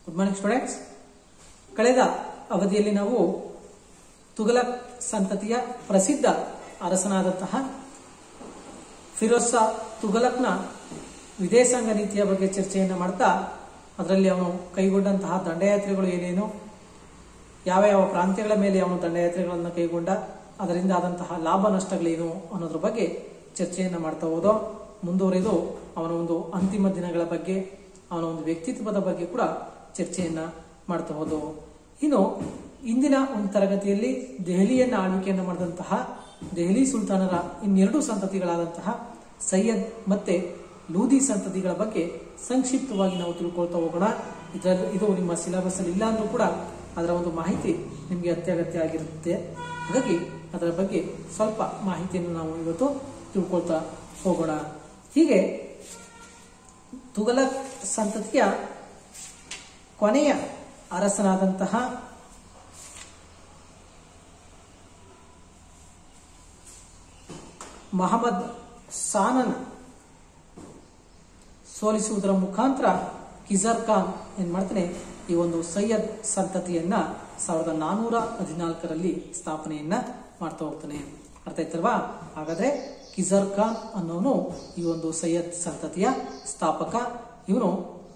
good morning students ಕಳೆದ ಅವಧಿಯಲ್ಲಿ ನಾವು ತುಘಲಕ್ ಸಂತತಿಯ ಪ್ರಸಿದ್ಧ ಅರಸನಾದಂತಹ ಫಿರೋಜ್ ಶಾ ತುಘಲಕ್ನ ವಿದೇಶಾಂಗ ನೀತಿಯ ಬಗ್ಗೆ ಚರ್ಚೆಯನ್ನು ಮಾಡ್ತಾ ಅದರಲ್ಲಿ ಅವನು ಕೈಗೊಂಡಂತಹ ದಂಡಯಾತ್ರೆಗಳು ಏನೇನು ಯಾವ ಯಾವ ಪ್ರಾಂತ್ಯಗಳ ಮೇಲೆ ಅವನು ದಂಡಯಾತ್ರೆಗಳನ್ನು ಕೈಗೊಂಡ ಅದರಿಂದ ಆದಂತಹ ಲಾಭ ನಷ್ಟಗಳೇನು ಅನ್ನೋದ್ರ ಬಗ್ಗೆ ಚರ್ಚೆಯನ್ನು ಮಾಡ್ತಾ ಹೋದೋ ಮುಂದುವರೆದು ಅವನ ಒಂದು ಅಂತಿಮ ದಿನಗಳ ಬಗ್ಗೆ ಅವನ ಒಂದು ವ್ಯಕ್ತಿತ್ವದ ಬಗ್ಗೆ ಕೂಡ ಚರ್ಚೆಯನ್ನ ಮಾಡ್ತಾ ಹೋದೋ ಇನ್ನು ಇಂದಿನ ಒಂದು ತರಗತಿಯಲ್ಲಿ ದೆಹಲಿಯನ್ನ ಆಳ್ವಿಕೆಯನ್ನು ಮಾಡಿದಂತಹ ದೆಹಲಿ ಸುಲ್ತಾನರ ಇನ್ನೆರಡು ಸಂತತಿಗಳಾದಂತಹ ಸೈಯದ್ ಮತ್ತೆ ಲೂದಿ ಸಂತತಿಗಳ ಬಗ್ಗೆ ಸಂಕ್ಷಿಪ್ತವಾಗಿ ನಾವು ತಿಳ್ಕೊಳ್ತಾ ಹೋಗೋಣ ಇದರಲ್ಲಿ ಇದು ನಿಮ್ಮ ಸಿಲೆಬಸ್ ಅಲ್ಲಿ ಇಲ್ಲ ಅಂದ್ರೂ ಕೂಡ ಅದರ ಒಂದು ಮಾಹಿತಿ ನಿಮಗೆ ಅತ್ಯಗತ್ಯ ಆಗಿರುತ್ತೆ ಹಾಗಾಗಿ ಅದರ ಬಗ್ಗೆ ಸ್ವಲ್ಪ ಮಾಹಿತಿಯನ್ನು ನಾವು ಇವತ್ತು ತಿಳ್ಕೊಳ್ತಾ ಹೋಗೋಣ ಹೀಗೆ ತುಗಲಕ್ ಸಂತತಿಯ ಕೊನೆಯ ಅರಸನಾದಂತಹ ಮಹಮ್ಮದ್ ಸಾನನ್ ಸೋಲಿಸುವುದರ ಮುಖಾಂತರ ಕಿಜರ್ ಖಾನ್ ಏನ್ ಮಾಡ್ತಾನೆ ಈ ಒಂದು ಸೈಯದ್ ಸಂತತಿಯನ್ನ ಸಾವಿರದ ನಾನೂರ ಹದಿನಾಲ್ಕರಲ್ಲಿ ಸ್ಥಾಪನೆಯನ್ನ ಮಾಡ್ತಾ ಹೋಗ್ತಾನೆ ಅರ್ಥ ಆಯ್ತಲ್ವಾ ಹಾಗಾದ್ರೆ ಕಿಜರ್ ಖಾನ್ ಅನ್ನೋನು ಈ ಒಂದು ಸೈಯದ್ ಸಂತತಿಯ ಸ್ಥಾಪಕ ಇವನು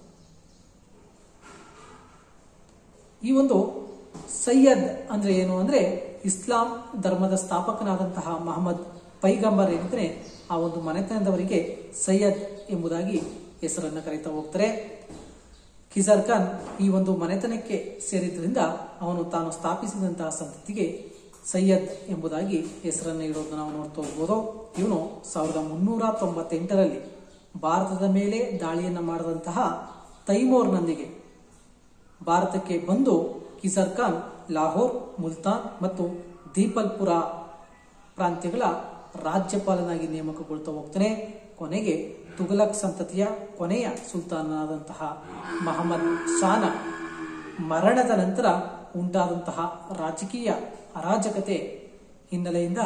ಈ ಒಂದು ಸೈಯದ್ ಅಂದ್ರೆ ಏನು ಅಂದ್ರೆ ಇಸ್ಲಾಂ ಧರ್ಮದ ಸ್ಥಾಪಕನಾದಂತಹ ಮಹಮ್ಮದ್ ಪೈಗಂಬರ್ ಏನಿದ್ರೆ ಆ ಒಂದು ಮನೆತನದವರಿಗೆ ಸೈಯದ್ ಎಂಬುದಾಗಿ ಹೆಸರನ್ನ ಕರೀತಾ ಹೋಗ್ತಾರೆ ಕಿಜಾರ್ ಖಾನ್ ಈ ಒಂದು ಮನೆತನಕ್ಕೆ ಸೇರಿದ್ರಿಂದ ಅವನು ತಾನು ಸ್ಥಾಪಿಸಿದಂತಹ ಸಂತತಿಗೆ ಸೈಯದ್ ಎಂಬುದಾಗಿ ಹೆಸರನ್ನು ಇಡೋದನ್ನ ನಾವು ನೋಡ್ತಾ ಹೋಗ್ಬೋದು ಇವನು ಸಾವಿರದ ಮುನ್ನೂರ ತೊಂಬತ್ತೆಂಟರಲ್ಲಿ ಭಾರತದ ಮೇಲೆ ದಾಳಿಯನ್ನ ಮಾಡಿದಂತಹ ತೈಮೂರ್ನೊಂದಿಗೆ ಭಾರತಕ್ಕೆ ಬಂದು ಕಿಸರ್ ಖಾನ್ ಲಾಹೋರ್ ಮುಲ್ತಾನ್ ಮತ್ತು ದೀಪಲ್ಪುರ ಪ್ರಾಂತ್ಯಗಳ ರಾಜ್ಯಪಾಲನಾಗಿ ನೇಮಕಗೊಳ್ತಾ ಹೋಗ್ತಾನೆ ಕೊನೆಗೆ ತುಘಲಕ್ ಸಂತತಿಯ ಕೊನೆಯ ಸುಲ್ತಾನನಾದಂತಹ ಮಹಮ್ಮದ್ ಶಾನ ಮರಣದ ನಂತರ ಉಂಟಾದಂತಹ ರಾಜಕೀಯ ಅರಾಜಕತೆ ಹಿನ್ನೆಲೆಯಿಂದ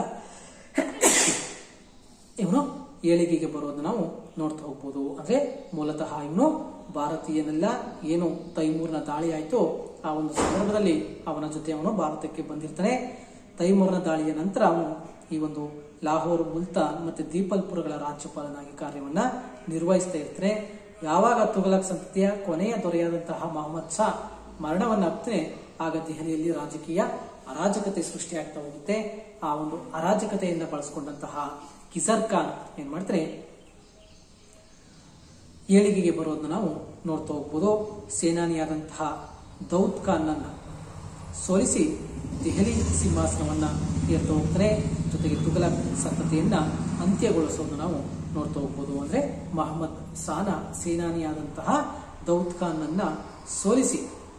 ಇವನು ಏಳಿಗೆಗೆ ಬರೋದನ್ನ ನಾವು ನೋಡ್ತಾ ಹೋಗ್ಬೋದು ಅಂದ್ರೆ ಮೂಲತಃ ಇವನು ಭಾರತೀಯನೆಲ್ಲ ಏನು ತೈಮೂರ್ನ ದಾಳಿ ಆಯ್ತು ಆ ಒಂದು ಸಂದರ್ಭದಲ್ಲಿ ಅವನ ಜೊತೆ ಅವನು ಭಾರತಕ್ಕೆ ಬಂದಿರ್ತಾನೆ ತೈಮೂರ್ನ ದಾಳಿಯ ನಂತರ ಅವನು ಈ ಒಂದು ಲಾಹೋರ್ ಮುಲ್ತಾನ್ ಮತ್ತೆ ದೀಪಲ್ಪುರಗಳ ರಾಜ್ಯಪಾಲನಾಗಿ ಕಾರ್ಯವನ್ನ ನಿರ್ವಹಿಸ್ತಾ ಇರ್ತಾನೆ ಯಾವಾಗ ತುಘಲಕ್ ಸಂತತಿಯ ಕೊನೆಯ ದೊರೆಯಾದಂತಹ ಮೊಹಮ್ಮದ್ ಶಾ ಮರಣವನ್ನಾಗ್ತಾನೆ ಆಗ ದೆಹಲಿಯಲ್ಲಿ ರಾಜಕೀಯ ಅರಾಜಕತೆ ಸೃಷ್ಟಿಯಾಗ್ತಾ ಹೋಗುತ್ತೆ ಆ ಒಂದು ಅರಾಜಕತೆಯನ್ನ ಬಳಸಿಕೊಂಡಂತಹ ಕಿಸರ್ ಖಾನ್ ಏನ್ ಮಾಡ್ತಾರೆ ಏಳಿಗೆಗೆ ಬರೋದನ್ನ ನಾವು ನೋಡ್ತಾ ಹೋಗ್ಬೋದು ಸೇನಾನಿಯಾದಂತಹ ದೌದ್ ಖಾನ್ ಅನ್ನ ಸೋಲಿಸಿ ದೆಹಲಿ ಸಿಂಹಾಸನವನ್ನ ಏರ್ತಾ ಹೋಗ್ತಾರೆ ಜೊತೆಗೆ ತುಘಲಕ್ ಸಂತತಿಯನ್ನ ಅಂತ್ಯಗೊಳಿಸೋದನ್ನ ನಾವು ನೋಡ್ತಾ ಹೋಗ್ಬೋದು ಅಂದ್ರೆ ಮಹಮ್ಮದ್ ಸಾನ ಸೇನಾನಿಯಾದಂತಹ ದೌದ್ ಖಾನ್ ಅನ್ನ ಸೋಲಿಸಿ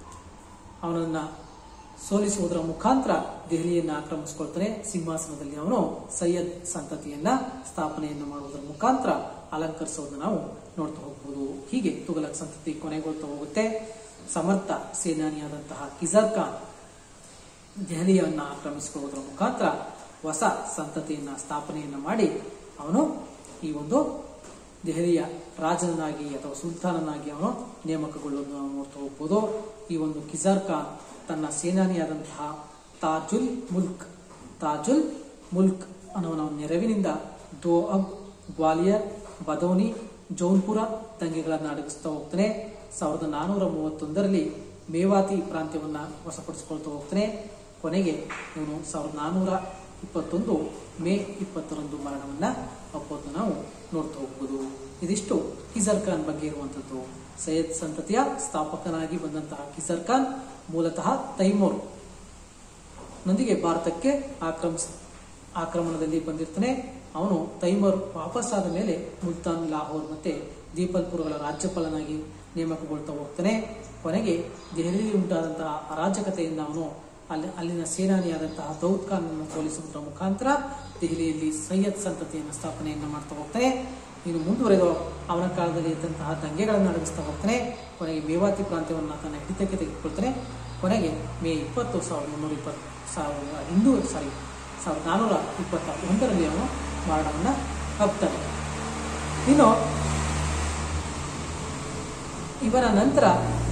ಅವನನ್ನ ಸೋಲಿಸುವುದರ ಮುಖಾಂತರ ದೆಹಲಿಯನ್ನ ಆಕ್ರಮಿಸಿಕೊಳ್ತಾನೆ ಸಿಂಹಾಸನದಲ್ಲಿ ಅವನು ಸೈಯದ್ ಸಂತತಿಯನ್ನ ಸ್ಥಾಪನೆಯನ್ನ ಮಾಡುವುದರ ಮುಖಾಂತರ ಅಲಂಕರಿಸೋದನ್ನ ನಾವು ನೋಡ್ತಾ ಹೋಗ್ಬೋದು ಹೀಗೆ ತುಘಲಕ್ ಸಂತತಿ ಕೊನೆಗೊಳ್ತಾ ಹೋಗುತ್ತೆ ಸಮರ್ಥ ಸೇನಾನಿಯಾದಂತಹ ಕಿಜರ್ ಖಾನ್ ದೆಹಲಿಯನ್ನ ಆಕ್ರಮಿಸಿಕೊಳ್ಳುವುದರ ಮುಖಾಂತರ ಹೊಸ ಸಂತತಿಯನ್ನ ಸ್ಥಾಪನೆಯನ್ನ ಮಾಡಿ ಅವನು ಈ ಒಂದು ದೆಹಲಿಯ ರಾಜನಾಗಿ ಅಥವಾ ಸುಲ್ತಾನನಾಗಿ ಅವನು ನೇಮಕಗೊಳ್ಳುವುದನ್ನು ನಾವು ನೋಡ್ತಾ ಹೋಗ್ಬೋದು ಈ ಒಂದು ಕಿಜಾರ್ ಖಾನ್ ತನ್ನ ಸೇನಾನಿಯಾದಂತಹ ತಾಜುಲ್ ಮುಲ್ಕ್ ತಾಜುಲ್ ಮುಲ್ಕ್ ಅನ್ನುವನ ನೆರವಿನಿಂದ ದೋಅಬ್ ಗ್ವಾಲಿಯರ್ ಬದೌನಿ ಜೌನ್ಪುರ ದಂಗೆಗಳನ್ನು ಅಡಗಿಸ್ತಾ ಹೋಗ್ತಾನೆ ಸಾವಿರದ ನಾನೂರ ಮೂವತ್ತೊಂದರಲ್ಲಿ ಮೇವಾತಿ ಪ್ರಾಂತ್ಯವನ್ನ ವಶಪಡಿಸಿಕೊಳ್ತಾ ಹೋಗ್ತಾನೆ ಕೊನೆಗೆ ಇವನು ಸಾವಿರದ ನಾನೂರ ಇಪ್ಪತ್ತೊಂದು ಮೇ ಇಪ್ಪತ್ತರಂದು ಮರಣವನ್ನ ಅಪ್ಪೋದು ನಾವು ನೋಡ್ತಾ ಹೋಗ್ಬೋದು ಇದಿಷ್ಟು ಕಿಜರ್ ಖಾನ್ ಬಗ್ಗೆ ಇರುವಂತದ್ದು ಸೈಯದ್ ಸಂತತಿಯ ಸ್ಥಾಪಕನಾಗಿ ಬಂದಂತಹ ಕಿಜರ್ ಖಾನ್ ಮೂಲತಃ ತೈಮೂರ್ ನೊಂದಿಗೆ ಭಾರತಕ್ಕೆ ಆಕ್ರಮಿಸ ಆಕ್ರಮಣದಲ್ಲಿ ಬಂದಿರ್ತಾನೆ ಅವನು ತೈಮೂರ್ ವಾಪಸ್ಸಾದ ಮೇಲೆ ಮುಲ್ತಾನ್ ಲಾಹೋರ್ ಮತ್ತೆ ದೀಪಲ್ಪುರಗಳ ರಾಜ್ಯಪಾಲನಾಗಿ ನೇಮಕಗೊಳ್ತಾ ಹೋಗ್ತಾನೆ ಕೊನೆಗೆ ದೆಹಲಿಯಲ್ಲಿ ಉಂಟಾದಂತಹ ಅರಾಜಕತೆಯಿಂದ ಅವನು ಅಲ್ಲಿ ಅಲ್ಲಿನ ಸೇನಾನಿಯಾದಂತಹ ದೌದ್ ಖಾನ್ ಅನ್ನು ಸೋಲಿಸುವುದರ ಮುಖಾಂತರ ದೆಹಲಿಯಲ್ಲಿ ಸೈಯದ್ ಸಂತತಿಯನ್ನು ಸ್ಥಾಪನೆಯನ್ನ ಮಾಡ್ತಾ ಹೋಗ್ತಾನೆ ಇನ್ನು ಮುಂದುವರೆದು ಅವನ ಕಾಲದಲ್ಲಿ ಇದ್ದಂತಹ ದಂಗೆಗಳನ್ನು ಅಡಗಿಸ್ತಾ ಹೋಗ್ತಾನೆ ಕೊನೆಗೆ ಮೇವಾತಿ ಪ್ರಾಂತ್ಯವನ್ನು ತನ್ನ ಹಿಡಿತಕ್ಕೆ ತೆಗೆದುಕೊಳ್ತಾನೆ ಕೊನೆಗೆ ಮೇ ಇಪ್ಪತ್ತು ಸಾವಿರದ ಮುನ್ನೂರ ಇಪ್ಪತ್ತು ಸಾವಿರದ ಹಿಂದೂ ಸಾರಿ ಸಾವಿರದ ನಾನ್ನೂರ ಇಪ್ಪತ್ತ ಒಂದರಲ್ಲಿ ಅವನು ಮರಣವನ್ನು ಹಬ್ತಾನೆ ಇನ್ನು ಇವರ ನಂತರ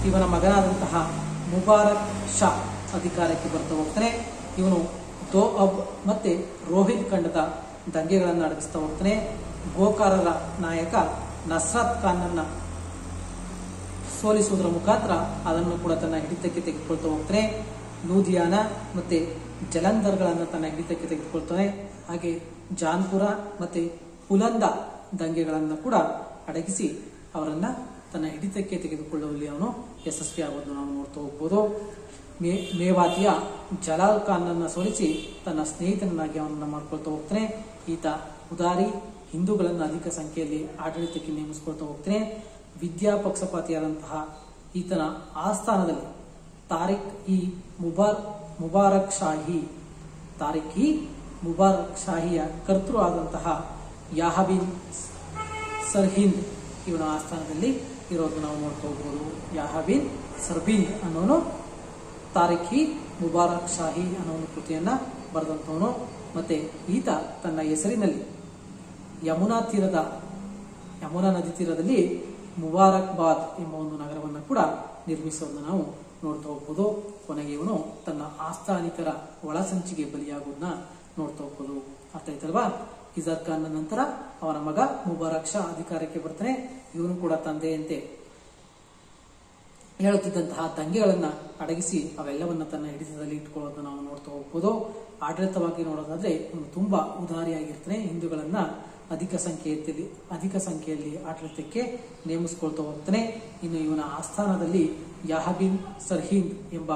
ಇವನ ಮಗನಾದಂತಹ ಮುಬಾರಕ್ ಶಾ ಅಧಿಕಾರಕ್ಕೆ ಬರ್ತಾ ಹೋಗ್ತಾನೆ ಇವನು ದೋ ಅಬ್ ಮತ್ತೆ ರೋಹಿತ್ ಖಂಡದ ದಂಗೆಗಳನ್ನು ಅಡಗಿಸ್ತಾ ಹೋಗ್ತಾನೆ ಗೋಕಾರರ ನಾಯಕ ನಸ್ರತ್ ಖಾನ್ನನ್ನ ಸೋಲಿಸುವುದರ ಮುಖಾಂತರ ಅದನ್ನು ಕೂಡ ತನ್ನ ಹಿಡಿತಕ್ಕೆ ತೆಗೆದುಕೊಳ್ತಾ ಹೋಗ್ತಾನೆ ಲೂಧಿಯಾನ ಮತ್ತೆ ಜಲಂಧರ್ಗಳನ್ನು ತನ್ನ ಹಿಡಿತಕ್ಕೆ ತೆಗೆದುಕೊಳ್ತಾನೆ ಹಾಗೆ ಜಾನ್ಪುರ ಮತ್ತೆ ಪುಲಂದ ದಂಗೆಗಳನ್ನು ಕೂಡ ಅಡಗಿಸಿ ಅವರನ್ನ ತನ್ನ ಹಿಡಿತಕ್ಕೆ ತೆಗೆದುಕೊಳ್ಳುವಲ್ಲಿ ಅವನು ಯಶಸ್ವಿ ಆಗೋದನ್ನು ನಾವು ನೋಡ್ತಾ ಹೋಗ್ಬೋದು ಮೇ ಮೇವಾತಿಯ ಜಲಾಲ್ ಖಾನ್ನನ್ನು ಸೋಲಿಸಿ ತನ್ನ ಸ್ನೇಹಿತನನ್ನಾಗಿ ಅವನನ್ನು ಮಾಡ್ಕೊಳ್ತಾ ಹೋಗ್ತಾನೆ ಈತ ಉದಾರಿ ಹಿಂದೂಗಳನ್ನು ಅಧಿಕ ಸಂಖ್ಯೆಯಲ್ಲಿ ಆಡಳಿತಕ್ಕೆ ನೇಮಿಸಿಕೊಳ್ತಾ ಹೋಗ್ತಾನೆ ವಿದ್ಯಾ ಪಕ್ಷಪಾತಿಯಾದಂತಹ ಈತನ ಆಸ್ಥಾನದಲ್ಲಿ ತಾರಿಕ್ ಇ ಮುಬಾರ್ ಮುಬಾರಕ್ ಶಾಹಿ ತಾರಿಕ್ ಇ ಮುಬಾರಕ್ ಶಾಹಿಯ ಕರ್ತೃ ಆದಂತಹ ಯಾಹಬಿನ್ ಸರ್ಹಿಂದ್ ಇವನ ಆಸ್ಥಾನದಲ್ಲಿ ಇರೋದು ನಾವು ನೋಡ್ತಾ ಹೋಗ್ಬೋದು ಯಾಹಬಿನ್ ಸರ್ಬಿಂದ್ ಅನ್ನೋನು ತಾರಿಕ್ ಇ ಮುಬಾರಕ್ ಶಾಹಿ ಅನ್ನೋ ಒಂದು ಕೃತಿಯನ್ನ ಬರೆದಂಥವನು ಮತ್ತೆ ಈತ ತನ್ನ ಹೆಸರಿನಲ್ಲಿ ಯಮುನಾ ತೀರದ ಯಮುನಾ ನದಿ ತೀರದಲ್ಲಿ ಮುಬಾರಕ್ಬಾದ್ ಎಂಬ ಒಂದು ನಗರವನ್ನು ಕೂಡ ನಿರ್ಮಿಸೋದನ್ನ ನಾವು ನೋಡ್ತಾ ಹೋಗ್ಬೋದು ಕೊನೆಗೆ ಇವನು ತನ್ನ ಆಸ್ಥಾನಿಕರ ಒಳಸಂಚಿಗೆ ಬಲಿಯಾಗೋದನ್ನ ನೋಡ್ತಾ ಹೋಗ್ಬೋದು ಅರ್ಥ ಆಯ್ತಲ್ವಾ ಇಜಾದ್ ಖಾನ್ ನಂತರ ಅವನ ಮಗ ಮುಬಾರಕ್ ಶಾ ಅಧಿಕಾರಕ್ಕೆ ಬರ್ತಾನೆ ಇವನು ಕೂಡ ತಂದೆಯಂತೆ ಹೇಳುತ್ತಿದ್ದಂತಹ ದಂಗೆಗಳನ್ನ ಅಡಗಿಸಿ ಅವೆಲ್ಲವನ್ನ ತನ್ನ ಹಿಡಿತದಲ್ಲಿ ಇಟ್ಕೊಳ್ಳೋದನ್ನ ನಾವು ನೋಡ್ತಾ ಹೋಗ್ಬೋದು ಆಡಳಿತವಾಗಿ ನೋಡೋದಾದ್ರೆ ಇವನು ತುಂಬಾ ಉದಾರಿಯಾಗಿರ್ತಾನೆ ಹಿಂದೂಗಳನ್ನ ಅಧಿಕ ಸಂಖ್ಯೆಯಲ್ಲಿ ಅಧಿಕ ಸಂಖ್ಯೆಯಲ್ಲಿ ಆಡಳಿತಕ್ಕೆ ನೇಮಿಸಿಕೊಳ್ತಾ ಹೋಗ್ತಾನೆ ಇನ್ನು ಇವನ ಆಸ್ಥಾನದಲ್ಲಿ ಯಾಹಬಿನ್ ಸರ್ಹಿಂದ್ ಎಂಬ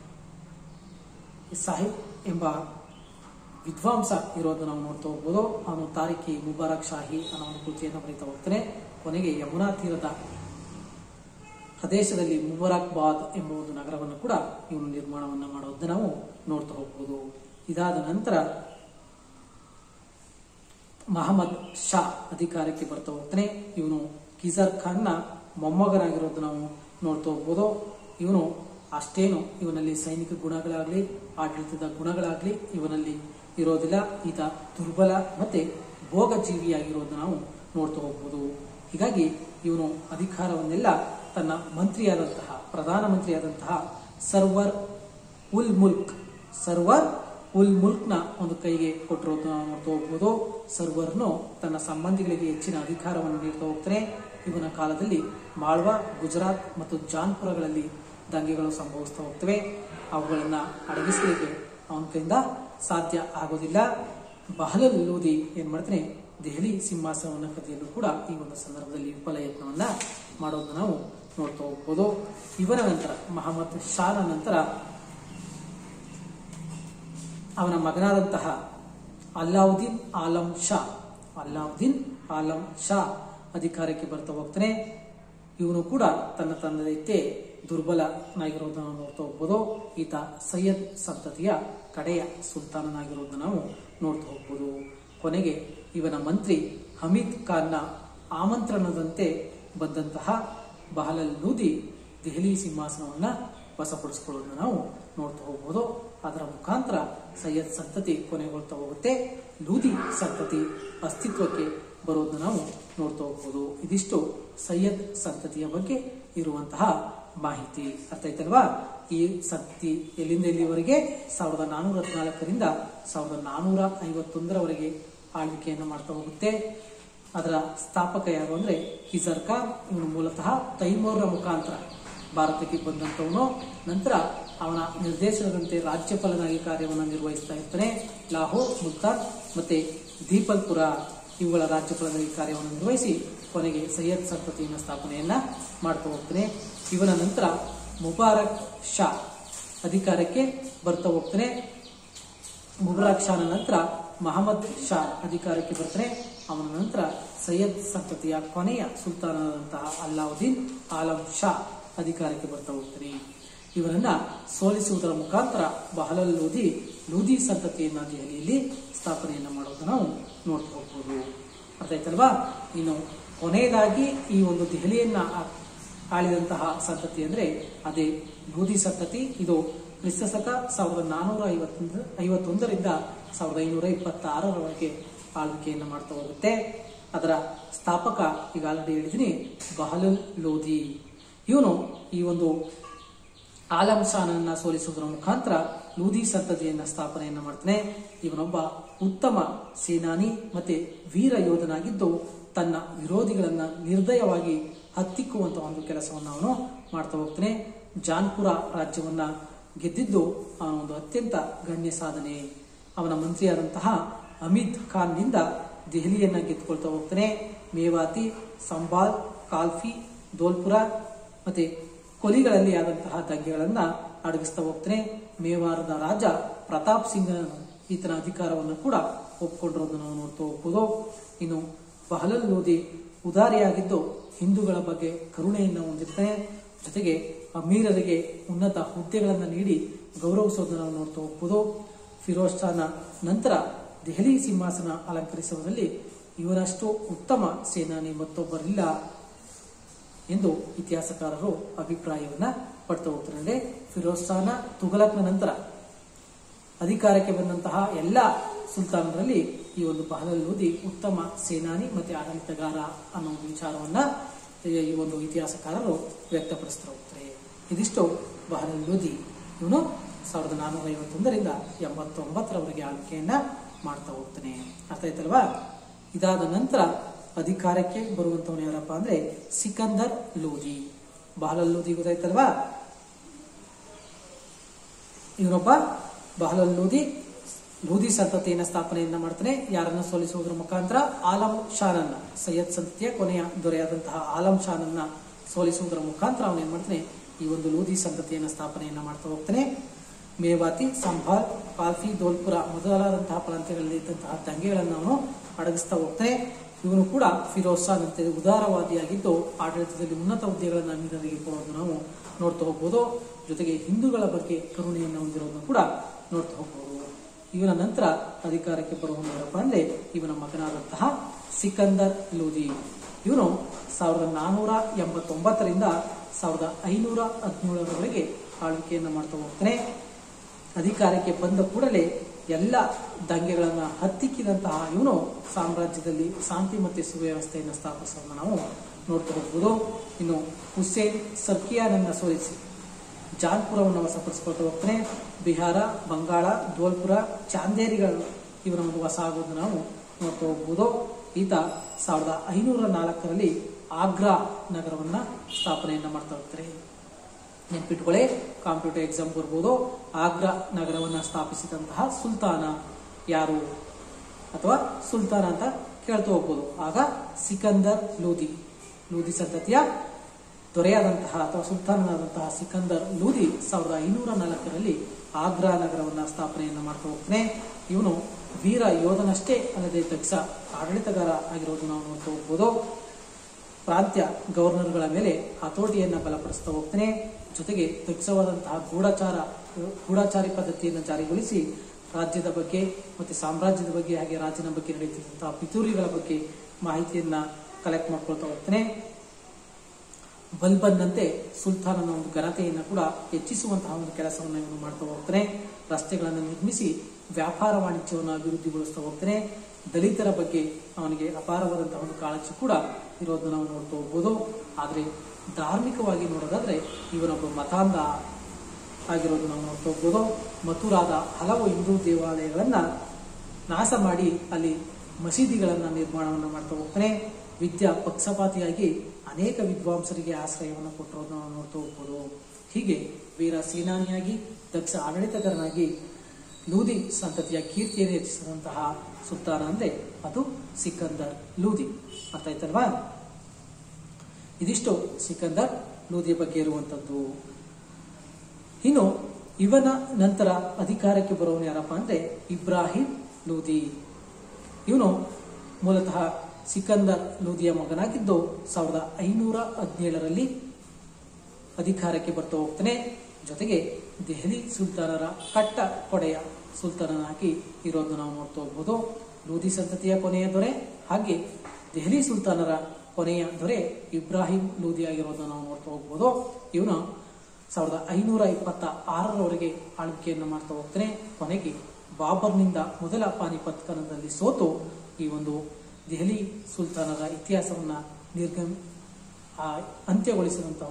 ಸಾಹಿಬ್ ಎಂಬ ವಿದ್ವಾಂಸ ಇರೋದು ನಾವು ನೋಡ್ತಾ ಹೋಗ್ಬೋದು ಅವನು ತಾರಿಕಿ ಮುಬಾರಕ್ ಶಾಹಿ ಅನ್ನೋ ಒಂದು ಕೃತಿಯನ್ನು ಬರೀತಾ ಹೋಗ್ತಾನೆ ಕೊನೆಗೆ ಯಮುನಾ ತೀರದ ಪ್ರದೇಶದಲ್ಲಿ ಮುಬರಾಕ್ಬಾದ್ ಎಂಬ ಒಂದು ನಗರವನ್ನು ಕೂಡ ಇವನು ನಿರ್ಮಾಣವನ್ನ ಮಾಡೋದನ್ನ ನಾವು ನೋಡ್ತಾ ಹೋಗ್ಬೋದು ಇದಾದ ನಂತರ ಮಹಮ್ಮದ್ ಶಾ ಅಧಿಕಾರಕ್ಕೆ ಬರ್ತಾ ಹೋಗ್ತಾನೆ ಇವನು ಕಿಜರ್ ಖಾನ್ನ ಮೊಮ್ಮಗನಾಗಿರೋದು ನಾವು ನೋಡ್ತಾ ಹೋಗ್ಬೋದು ಇವನು ಅಷ್ಟೇನು ಇವನಲ್ಲಿ ಸೈನಿಕ ಗುಣಗಳಾಗ್ಲಿ ಆಡಳಿತದ ಗುಣಗಳಾಗ್ಲಿ ಇವನಲ್ಲಿ ಇರೋದಿಲ್ಲ ಈತ ದುರ್ಬಲ ಮತ್ತೆ ಭೋಗಜೀವಿಯಾಗಿರೋದು ನಾವು ನೋಡ್ತಾ ಹೋಗ್ಬೋದು ಹೀಗಾಗಿ ಇವನು ಅಧಿಕಾರವನ್ನೆಲ್ಲ ತನ್ನ ಮಂತ್ರಿಯಾದಂತಹ ಪ್ರಧಾನಮಂತ್ರಿಯಾದಂತಹ ಸರ್ವರ್ ಉಲ್ ಮುಲ್ಕ್ ಸರ್ವರ್ ಉಲ್ ಮುಲ್ಕ್ನ ಒಂದು ಕೈಗೆ ಕೊಟ್ಟಿರೋದು ನಾವು ನೋಡ್ತಾ ಹೋಗ್ಬೋದು ಸರ್ವರ್ನು ತನ್ನ ಸಂಬಂಧಿಗಳಿಗೆ ಹೆಚ್ಚಿನ ಅಧಿಕಾರವನ್ನು ನೀಡ್ತಾ ಹೋಗ್ತಾನೆ ಇವನ ಕಾಲದಲ್ಲಿ ಮಾಳ್ವಾ ಗುಜರಾತ್ ಮತ್ತು ಜಾನ್ಪುರಗಳಲ್ಲಿ ದಂಗೆಗಳು ಸಂಭವಿಸ್ತಾ ಹೋಗ್ತವೆ ಅವುಗಳನ್ನ ಅಡಗಿಸಲಿಕ್ಕೆ ಅವನ ಕೈಯಿಂದ ಸಾಧ್ಯ ಆಗೋದಿಲ್ಲ ಬಹಲಲ್ ಲೋಧಿ ಏನ್ ಮಾಡ್ತಾನೆ ದೆಹಲಿ ಸಿಂಹಾಸನವನ್ನು ಕದಿಯಲು ಕೂಡ ಈ ಒಂದು ಸಂದರ್ಭದಲ್ಲಿ ವಿಫಲ ಯತ್ನವನ್ನ ಮಾಡೋದನ್ನ ನಾವು ನೋಡ್ತಾ ಹೋಗ್ಬೋದು ಇವರ ನಂತರ ಮಹಮ್ಮದ್ ಶಾನ ನಂತರ ಅವನ ಮಗನಾದಂತಹ ಅಲ್ಲಾವುದ್ದೀನ್ ಆಲಂ ಶಾ ಅಲ್ಲಾವುದ್ದೀನ್ ಆಲಂ ಶಾ ಅಧಿಕಾರಕ್ಕೆ ಬರ್ತಾ ಹೋಗ್ತಾನೆ ಇವನು ಕೂಡ ತನ್ನ ತಂದೆಯತ್ತೆ ದುರ್ಬಲನಾಗಿರೋದನ್ನ ನಾವು ನೋಡ್ತಾ ಹೋಗ್ಬೋದು ಈತ ಸೈಯದ್ ಸಂತತಿಯ ಕಡೆಯ ಸುಲ್ತಾನನಾಗಿರೋದನ್ನ ನಾವು ನೋಡ್ತಾ ಹೋಗ್ಬೋದು ಕೊನೆಗೆ ಇವನ ಮಂತ್ರಿ ಹಮೀದ್ ಖಾನ್ನ ಆಮಂತ್ರಣದಂತೆ ಬಂದಂತಹ ಬಹಲಲ್ ಲೂದಿ ದೆಹಲಿ ಸಿಂಹಾಸನವನ್ನ ವಶಪಡಿಸಿಕೊಳ್ಳೋದನ್ನ ನಾವು ನೋಡ್ತಾ ಹೋಗ್ಬೋದು ಅದರ ಮುಖಾಂತರ ಸೈಯದ್ ಸಂತತಿ ಕೊನೆಗೊಳ್ತಾ ಹೋಗುತ್ತೆ ಲೂದಿ ಸಂತತಿ ಅಸ್ತಿತ್ವಕ್ಕೆ ಬರೋದನ್ನ ನಾವು ನೋಡ್ತಾ ಹೋಗ್ಬೋದು ಇದಿಷ್ಟು ಸೈಯದ್ ಸಂತತಿಯ ಬಗ್ಗೆ ಇರುವಂತಹ ಮಾಹಿತಿ ಅರ್ಥ ಆಯ್ತಲ್ವಾ ಈ ಸಂತತಿ ಎಲ್ಲಿಂದ ಎಲ್ಲಿವರೆಗೆ ಸಾವಿರದ ನಾನೂರ ಹದಿನಾಲ್ಕರಿಂದ ಸಾವಿರದ ನಾನೂರ ಐವತ್ತೊಂದರವರೆಗೆ ಆಳ್ವಿಕೆಯನ್ನು ಮಾಡ್ತಾ ಹೋಗುತ್ತೆ ಅದರ ಸ್ಥಾಪಕ ಯಾರು ಅಂದ್ರೆ ಹಿಜರ್ ಖಾನ್ ಇವನು ಮೂಲತಃ ತೈಮೂರರ ಮುಖಾಂತರ ಭಾರತಕ್ಕೆ ಬಂದಂತವನು ನಂತರ ಅವನ ನಿರ್ದೇಶನದಂತೆ ರಾಜ್ಯಪಾಲನಾಗಿ ಕಾರ್ಯವನ್ನು ನಿರ್ವಹಿಸ್ತಾ ಇರ್ತಾನೆ ಲಾಹೋರ್ ಮುಲ್ತಾನ್ ಮತ್ತೆ ದೀಪಲ್ಪುರ ಇವುಗಳ ರಾಜ್ಯಪಾಲನಾಗಿ ಕಾರ್ಯವನ್ನು ನಿರ್ವಹಿಸಿ ಕೊನೆಗೆ ಸೈಯದ್ ಸಂತತಿಯನ್ನು ಸ್ಥಾಪನೆಯನ್ನ ಮಾಡ್ತಾ ಹೋಗ್ತಾನೆ ಇವನ ನಂತರ ಮುಬಾರಕ್ ಶಾ ಅಧಿಕಾರಕ್ಕೆ ಬರ್ತಾ ಹೋಗ್ತಾನೆ ಮುಬಾರಕ್ ಶಾನ ನಂತರ ಮಹಮ್ಮದ್ ಶಾ ಅಧಿಕಾರಕ್ಕೆ ಬರ್ತಾನೆ ಅವನ ನಂತರ ಸೈಯದ್ ಸಂತತಿಯ ಕೊನೆಯ ಸುಲ್ತಾನನಾದಂತಹ ಅಲ್ಲಾವುದ್ದೀನ್ ಆಲಂ ಶಾ ಅಧಿಕಾರಕ್ಕೆ ಬರ್ತಾ ಹೋಗ್ತಾನೆ ಇವರನ್ನ ಸೋಲಿಸುವುದರ ಮುಖಾಂತರ ಬಹಲಲ್ ಲೂದಿ ಲೂದಿ ಸಂತತಿಯನ್ನ ದೆಹಲಿಯಲ್ಲಿ ಸ್ಥಾಪನೆಯನ್ನ ಮಾಡೋದನ್ನ ನಾವು ನೋಡ್ತಾ ಹೋಗ್ಬೋದು ಅರ್ಥ ಆಯ್ತಲ್ವಾ ಇನ್ನು ಕೊನೆಯದಾಗಿ ಈ ಒಂದು ದೆಹಲಿಯನ್ನ ಆ- ಆಳಿದಂತಹ ಸಂತತಿ ಅಂದ್ರೆ ಅದೇ ಲೂದಿ ಸಂತತಿ ಇದು ಕ್ರಿಸ್ತಶಕ ಸಾವಿರದ ನಾನೂರ ಐವತ್ತೊಂದು ಐವತ್ತೊಂದರಿಂದ ಸಾವಿರದ ಐನೂರ ಇಪ್ಪತ್ತಾರರವರೆಗೆ ಆಳ್ವಿಕೆಯನ್ನು ಮಾಡ್ತಾ ಹೋಗುತ್ತೆ ಅದರ ಸ್ಥಾಪಕ ಈಗ ಆಲ್ರೆಡಿ ಹೇಳಿದ್ದೀನಿ ಬಹಲುಲ್ ಲೋಧಿ ಇವನು ಈ ಒಂದು ಆಲಂ ಶಾನನ್ನ ಸೋಲಿಸುವುದರ ಮುಖಾಂತರ ಲೂದಿ ಸಂತತಿಯನ್ನ ಸ್ಥಾಪನೆಯನ್ನ ಮಾಡ್ತಾನೆ ಇವನೊಬ್ಬ ಉತ್ತಮ ಸೇನಾನಿ ಮತ್ತೆ ವೀರ ಯೋಧನಾಗಿದ್ದು ತನ್ನ ವಿರೋಧಿಗಳನ್ನ ನಿರ್ದಯವಾಗಿ ಹತ್ತಿಕ್ಕುವಂತ ಒಂದು ಕೆಲಸವನ್ನು ಅವನು ಮಾಡ್ತಾ ಹೋಗ್ತಾನೆ ಜಾನ್ಪುರ ರಾಜ್ಯವನ್ನ ಗೆದ್ದಿದ್ದು ಅವನ ಒಂದು ಅತ್ಯಂತ ಗಣ್ಯ ಸಾಧನೆ ಅವನ ಮಂತ್ರಿಯಾದಂತಹ ಅಮಿತ್ ಖಾನ್ನಿಂದ ದೆಹಲಿಯನ್ನ ಗೆದ್ದುಕೊಳ್ತಾ ಹೋಗ್ತಾನೆ ಮೇವಾತಿ ಸಂಬಾಲ್ ಕಾಲ್ಫಿ ದೋಲ್ಪುರ ಮತ್ತೆ ಕೊಲಿಗಳಲ್ಲಿ ಆದಂತಹ ದಂಗೆಗಳನ್ನ ಅಡಗಿಸ್ತಾ ಹೋಗ್ತಾನೆ ಮೇವಾರದ ರಾಜ ಪ್ರತಾಪ್ ಸಿಂಗ್ ಈತನ ಅಧಿಕಾರವನ್ನು ಕೂಡ ಒಪ್ಕೊಂಡಿರೋದನ್ನು ನಾವು ನೋಡ್ತಾ ಹೋಗ್ಬೋದು ಇನ್ನು ಬಹಲಲ್ ಲೋಧಿ ಉದಾರಿಯಾಗಿದ್ದು ಹಿಂದೂಗಳ ಬಗ್ಗೆ ಕರುಣೆಯನ್ನು ಹೊಂದಿರ್ತಾನೆ ಜೊತೆಗೆ ಅಮೀರರಿಗೆ ಉನ್ನತ ಹುದ್ದೆಗಳನ್ನು ನೀಡಿ ಗೌರವಿಸೋದನ್ನು ನಾವು ನೋಡ್ತಾ ಹೋಗ್ಬೋದು ಫಿರೋಜ್ ಶಾನ ನಂತರ ದೆಹಲಿ ಸಿಂಹಾಸನ ಅಲಂಕರಿಸುವುದರಲ್ಲಿ ಇವನಷ್ಟು ಉತ್ತಮ ಸೇನಾನಿ ಮತ್ತೊಬ್ಬರಿಲ್ಲ ಎಂದು ಇತಿಹಾಸಕಾರರು ಅಭಿಪ್ರಾಯವನ್ನ ಪಡ್ತಾ ಹೋಗ್ತಾರೆ ಅಂದ್ರೆ ಫಿರೋಜ್ ಶಾನ ತುಘಲಕ್ನ ನಂತರ ಅಧಿಕಾರಕ್ಕೆ ಬಂದಂತಹ ಎಲ್ಲ ಸುಲ್ತಾನರಲ್ಲಿ ಈ ಒಂದು ಬಹಲಲ್ ಲೋಧಿ ಉತ್ತಮ ಸೇನಾನಿ ಮತ್ತೆ ಆಡಳಿತಗಾರ ಅನ್ನೋ ಒಂದು ವಿಚಾರವನ್ನ ಈ- ಈ ಒಂದು ಇತಿಹಾಸಕಾರರು ವ್ಯಕ್ತಪಡಿಸ್ತಾ ಹೋಗ್ತಾರೆ ಇದಿಷ್ಟು ಬಹಲಲ್ ಲೋಧಿ ಇವನು ಸಾವಿರದ ನಾನ್ನೂರ ಐವತ್ತೊಂದರಿಂದ ಎಂಬತ್ತೊಂಬತ್ತರವರೆಗೆ ಆಳ್ವಿಕೆಯನ್ನ ಮಾಡ್ತಾ ಹೋಗ್ತಾನೆ ಅರ್ಥ ಆಯ್ತಲ್ವಾ ಇದಾದ ನಂತರ ಅಧಿಕಾರಕ್ಕೆ ಬರುವಂತವನು ಯಾರಪ್ಪ ಅಂದ್ರೆ ಸಿಕಂದರ್ ಲೋಧಿ ಬಹಲಲ್ ಲೋಧಿ ಗೊತ್ತಾಯ್ತಲ್ವಾ ಇವನೊಬ್ಬ ಬಹಲಲ್ ಲೋಧಿ ಲೋಧಿ ಸಂತತಿಯನ್ನ ಸ್ಥಾಪನೆಯನ್ನ ಮಾಡ್ತಾನೆ ಯಾರನ್ನ ಸೋಲಿಸುವುದರ ಮುಖಾಂತರ ಆಲಂ ಶಾನನ್ನ ಸೈಯದ್ ಸಂತತಿಯ ಕೊನೆಯ ದೊರೆಯಾದಂತಹ ಆಲಂ ಶಾನನ್ನ ಸೋಲಿಸುವುದರ ಮುಖಾಂತರ ಅವನು ಏನ್ ಮಾಡ್ತಾನೆ ಈ ಒಂದು ಲೋಧಿ ಸಂತತಿಯನ್ನ ಸ್ಥಾಪನೆಯನ್ನ ಮಾಡ್ತಾ ಹೋಗ್ತಾನೆ ಮೇವಾತಿ ಸಂಭಾಲ್ ಕಾಲ್ಫಿ ದೋಲ್ಪುರ ಮೊದಲಾದಂತಹ ಪ್ರಾಂತ್ಯಗಳಲ್ಲಿ ಇದ್ದಂತಹ ದಂಗೆಗಳನ್ನು ಅವನು ಅಡಗಿಸ್ತಾ ಹೋಗ್ತಾನೆ ಇವನು ಕೂಡ ಫಿರೋಜ್ ಖಾನ್ ಅಂತ ಉದಾರವಾದಿಯಾಗಿದ್ದು ಆಡಳಿತದಲ್ಲಿ ಉನ್ನತ ಹುದ್ದೆಗಳನ್ನು ಅಮೀರರಿಗೆ ಕೊಡೋದು ನಾವು ನೋಡ್ತಾ ಹೋಗ್ಬೋದು ಜೊತೆಗೆ ಹಿಂದೂಗಳ ಬಗ್ಗೆ ಕರುಣೆಯನ್ನು ಹೊಂದಿರೋದನ್ನು ಕೂಡ ನೋಡ್ತಾ ಹೋಗ್ಬೋದು ಇವನ ನಂತರ ಅಧಿಕಾರಕ್ಕೆ ಬರುವನು ಯಾರಪ್ಪ ಅಂದ್ರೆ ಇವನ ಮಗನಾದಂತಹ ಸಿಕಂದರ್ ಲೋಧಿ ಇವನು ಸಾವಿರದ ನಾನೂರ ಎಂಬತ್ತೊಂಬತ್ತರಿಂದ ಸಾವಿರದ ಐನೂರ ಹದಿನೇಳರವರೆಗೆ ಆಳ್ವಿಕೆಯನ್ನು ಮಾಡ್ತಾ ಹೋಗ್ತಾನೆ ಅಧಿಕಾರಕ್ಕೆ ಬಂದ ಕೂಡಲೇ ಎಲ್ಲ ದಂಗೆಗಳನ್ನ ಹತ್ತಿಕ್ಕಿದಂತಹ ಇವನು ಸಾಮ್ರಾಜ್ಯದಲ್ಲಿ ಶಾಂತಿ ಮತ್ತು ಸುವ್ಯವಸ್ಥೆಯನ್ನು ಸ್ಥಾಪಿಸೋದನ್ನು ನಾವು ನೋಡ್ತಾ ಹೋಗ್ಬೋದು ಇನ್ನು ಹುಸೇನ್ ಸರ್ಕಿಯಾನನ್ನ ಸೋಲಿಸಿ ಜಾನ್ಪುರವನ್ನು ವಶಪಡಿಸಿಕೊಳ್ತಾ ಹೋಗ್ತಾನೆ ಬಿಹಾರ ಬಂಗಾಳ ಧೋಲ್ಪುರ ಚಾಂದೇರಿಗಳು ಇವನ ಒಂದು ವಶ ಆಗೋದು ನಾವು ನೋಡ್ತಾ ಹೋಗ್ಬೋದು ಈತ ಸಾವಿರದ ಐನೂರ ನಾಲ್ಕರಲ್ಲಿ ಆಗ್ರಾ ನಗರವನ್ನ ಸ್ಥಾಪನೆಯನ್ನ ಮಾಡ್ತಾ ಹೋಗ್ತಾರೆ ನೆನ್ಪಿಟ್ಕೊಳ್ಳಿ ಕಾಂಪಿಟೇಟಿವ್ ಎಕ್ಸಾಮ್ ಬರ್ಬೋದು ಆಗ್ರಾ ನಗರವನ್ನ ಸ್ಥಾಪಿಸಿದಂತಹ ಸುಲ್ತಾನ ಯಾರು ಅಥವಾ ಸುಲ್ತಾನ ಅಂತ ಕೇಳ್ತಾ ಹೋಗ್ಬೋದು ಆಗ ಸಿಕಂದರ್ ಲೂದಿ ಲೂದಿ ಸಂತತಿಯ ದೊರೆಯಾದಂತಹ ಅಥವಾ ಸುಲ್ತಾನನಾದಂತಹ ಸಿಕಂದರ್ ಲೂದಿ ಸಾವಿರದ ಐನೂರ ನಾಲ್ಕರಲ್ಲಿ ಆಗ್ರಾ ನಗರವನ್ನ ಸ್ಥಾಪನೆಯನ್ನ ಮಾಡ್ತಾ ಹೋಗ್ತಾನೆ ಇವನು ವೀರ ಯೋಧನಷ್ಟೇ ಅಲ್ಲದೆ ದಕ್ಷ ಆಡಳಿತಗಾರ ಆಗಿರೋದು ನಾವು ನೋಡ್ತಾ ಹೋಗ್ಬೋದು ಪ್ರಾಂತ್ಯ ಗವರ್ನರ್ಗಳ ಮೇಲೆ ಹತೋಟಿಯನ್ನ ಬಲಪಡಿಸ್ತಾ ಹೋಗ್ತಾನೆ ಜೊತೆಗೆ ದಕ್ಷವಾದಂತಹ ಗೂಢಚಾರ ಗೂಢಚಾರಿ ಪದ್ಧತಿಯನ್ನು ಜಾರಿಗೊಳಿಸಿ ರಾಜ್ಯದ ಬಗ್ಗೆ ಮತ್ತೆ ಸಾಮ್ರಾಜ್ಯದ ಬಗ್ಗೆ ಹಾಗೆ ರಾಜ್ಯದ ಬಗ್ಗೆ ನಡೆಯುತ್ತಿದ್ದಂತಹ ಪಿತೂರಿಗಳ ಬಗ್ಗೆ ಮಾಹಿತಿಯನ್ನ ಕಲೆಕ್ಟ್ ಮಾಡ್ಕೊಳ್ತಾ ಹೋಗ್ತಾನೆ ಬಲ್ಬಂದಂತೆ ಸುಲ್ತಾನನ ಒಂದು ಘನತೆಯನ್ನು ಕೂಡ ಹೆಚ್ಚಿಸುವಂತಹ ಒಂದು ಕೆಲಸವನ್ನು ಇವನು ಮಾಡ್ತಾ ಹೋಗ್ತಾನೆ ರಸ್ತೆಗಳನ್ನು ನಿರ್ಮಿಸಿ ವ್ಯಾಪಾರ ವಾಣಿಜ್ಯವನ್ನು ಅಭಿವೃದ್ಧಿಗೊಳಿಸ್ತಾ ಹೋಗ್ತಾನೆ ದಲಿತರ ಬಗ್ಗೆ ಅವನಿಗೆ ಅಪಾರವಾದಂತಹ ಒಂದು ಕಾಳಜಿ ಕೂಡ ಇರೋದನ್ನ ನಾವು ನೋಡ್ತಾ ಹೋಗ್ಬೋದು ಆದರೆ ಧಾರ್ಮಿಕವಾಗಿ ನೋಡೋದಾದ್ರೆ ಇವನೊಬ್ಬ ಮತಾಂಧ ಆಗಿರೋದು ನಾವು ನೋಡ್ತಾ ಹೋಗ್ಬೋದು ಮಥುರಾದ ಹಲವು ಹಿಂದೂ ದೇವಾಲಯಗಳನ್ನ ನಾಶ ಮಾಡಿ ಅಲ್ಲಿ ಮಸೀದಿಗಳನ್ನ ನಿರ್ಮಾಣವನ್ನು ಮಾಡ್ತಾ ಹೋಗ್ತಾನೆ ವಿದ್ಯಾ ಪಕ್ಷಪಾತಿಯಾಗಿ ಅನೇಕ ವಿದ್ವಾಂಸರಿಗೆ ಆಶ್ರಯವನ್ನು ಕೊಟ್ಟಿರೋದನ್ನ ನಾವು ನೋಡ್ತಾ ಹೋಗ್ಬೋದು ಹೀಗೆ ವೀರ ಸೇನಾನಿಯಾಗಿ ದಕ್ಷ ಆಡಳಿತಗಾರನಾಗಿ ಲೂದಿ ಸಂತತಿಯ ಕೀರ್ತಿಯನ್ನು ಹೆಚ್ಚಿಸಿದಂತಹ ಸುಲ್ತಾನ ಅಂದ್ರೆ ಅದು ಸಿಕಂದರ್ ಲೂದಿ ಅರ್ಥ ಆಯ್ತಲ್ವಾ ಇದಿಷ್ಟು ಸಿಕಂದರ್ ಲೂದಿ ಬಗ್ಗೆ ಇರುವಂತದ್ದು ಇನ್ನು ಇವನ ನಂತರ ಅಧಿಕಾರಕ್ಕೆ ಬರುವವನು ಯಾರಪ್ಪ ಅಂದ್ರೆ ಇಬ್ರಾಹಿಂ ಲೂದಿ ಇವನು ಮೂಲತಃ ಸಿಕಂದರ್ ಲೂದಿಯ ಮಗನಾಗಿದ್ದು ಸಾವಿರದ ಐನೂರ ಹದಿನೇಳರಲ್ಲಿ ಅಧಿಕಾರಕ್ಕೆ ಬರ್ತಾ ಹೋಗ್ತಾನೆ ಜೊತೆಗೆ ದೆಹಲಿ ಸುಲ್ತಾನರ ಕಟ್ಟ ಕೊಡೆಯ ಸುಲ್ತಾನನಾಗಿ ಇರೋದನ್ನು ನಾವು ನೋಡ್ತಾ ಹೋಗ್ಬೋದು ಲೂದಿ ಸಂತತಿಯ ಕೊನೆಯ ದೊರೆ ಹಾಗೆ ದೆಹಲಿ ಸುಲ್ತಾನರ ಕೊನೆಯ ದೊರೆ ಇಬ್ರಾಹಿಂ ಲೂದಿ ಆಗಿರೋದನ್ನು ನಾವು ನೋಡ್ತಾ ಹೋಗ್ಬೋದು ಇವನು ಸಾವಿರದ ಐನೂರ ಇಪ್ಪತ್ತ ಆರರವರೆಗೆ ಆಳ್ವಿಕೆಯನ್ನು ಮಾಡ್ತಾ ಹೋಗ್ತಾನೆ ಕೊನೆಗೆ ಬಾಬರ್ನಿಂದ ಮೊದಲ ಪಾನಿಪತ್ ಕಣದಲ್ಲಿ ಸೋತು ಈ ಒಂದು ದೆಹಲಿ ಸುಲ್ತಾನರ ಇತಿಹಾಸವನ್ನ ನಿರ್ಗಮ್ ಆ ಅಂತ್ಯಗೊಳಿಸಿದಂತವನು